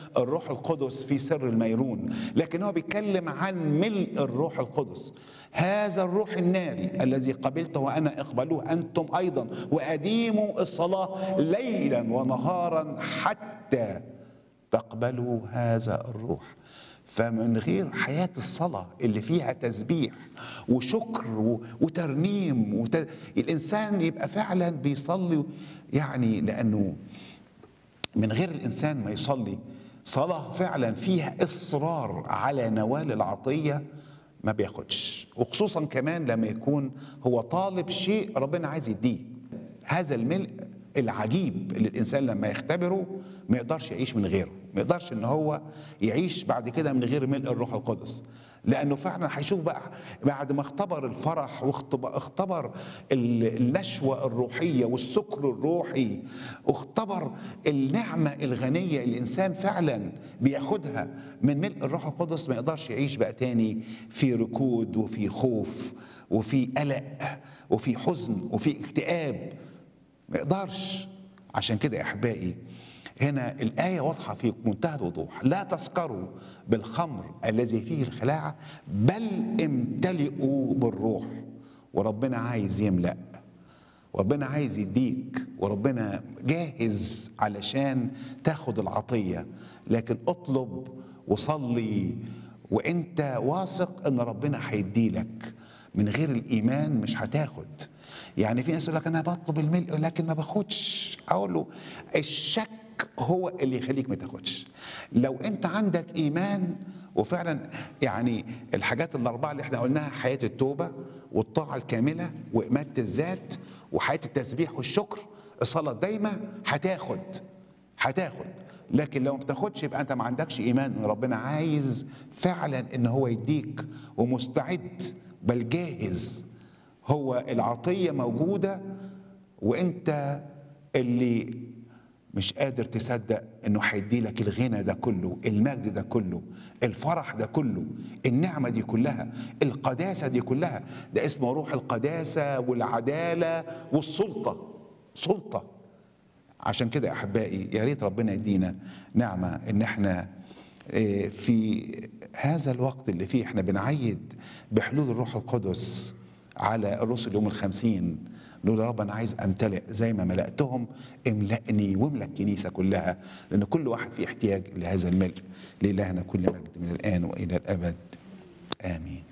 الروح القدس في سر الميرون لكن هو بيتكلم عن ملء الروح القدس هذا الروح الناري الذي قبلته وانا اقبلوه انتم ايضا واديموا الصلاه ليلا ونهارا حتى تقبلوا هذا الروح فمن غير حياة الصلاة اللي فيها تسبيح وشكر و- وترنيم وت... الإنسان يبقى فعلا بيصلي يعني لأنه من غير الإنسان ما يصلي صلاة فعلا فيها إصرار على نوال العطية ما بياخدش وخصوصا كمان لما يكون هو طالب شيء ربنا عايز يديه هذا الملء العجيب اللي الانسان لما يختبره ما يقدرش يعيش من غيره ما يقدرش ان هو يعيش بعد كده من غير ملء الروح القدس لانه فعلا هيشوف بقى بعد ما اختبر الفرح واختبر اختبر ال- النشوه الروحيه والسكر الروحي واختبر النعمه الغنيه اللي الانسان فعلا بياخدها من ملء الروح القدس ما يقدرش يعيش بقى تاني في ركود وفي خوف وفي قلق وفي حزن وفي اكتئاب ما يقدرش عشان كده يا احبائي هنا الآية واضحة في منتهى الوضوح لا تسكروا بالخمر الذي فيه الخلاعة بل امتلئوا بالروح وربنا عايز يملأ وربنا عايز يديك وربنا جاهز علشان تاخد العطية لكن اطلب وصلي وانت واثق ان ربنا هيديلك من غير الايمان مش هتاخد يعني في ناس يقول لك انا بطلب الملء لكن ما باخدش اقول له الشك هو اللي يخليك ما تاخدش لو انت عندك ايمان وفعلا يعني الحاجات الاربعه اللي احنا قلناها حياه التوبه والطاعه الكامله واماته الذات وحياه التسبيح والشكر الصلاه دايما هتاخد هتاخد لكن لو ما بتاخدش يبقى انت ما عندكش ايمان ان ربنا عايز فعلا ان هو يديك ومستعد بل جاهز هو العطيه موجوده وانت اللي مش قادر تصدق انه هيدي لك الغنى ده كله المجد ده كله الفرح ده كله النعمه دي كلها القداسه دي كلها ده اسمه روح القداسه والعداله والسلطه سلطه عشان كده يا احبائي يا ريت ربنا يدينا نعمه ان احنا آه، في هذا الوقت اللي فيه احنا بنعيد بحلول الروح القدس على الرسل يوم الخمسين نقول يا رب انا عايز امتلئ زي ما ملأتهم املأني واملأ الكنيسه كلها لان كل واحد فيه احتياج لهذا الملء لإلهنا كل مجد من الان والى الابد امين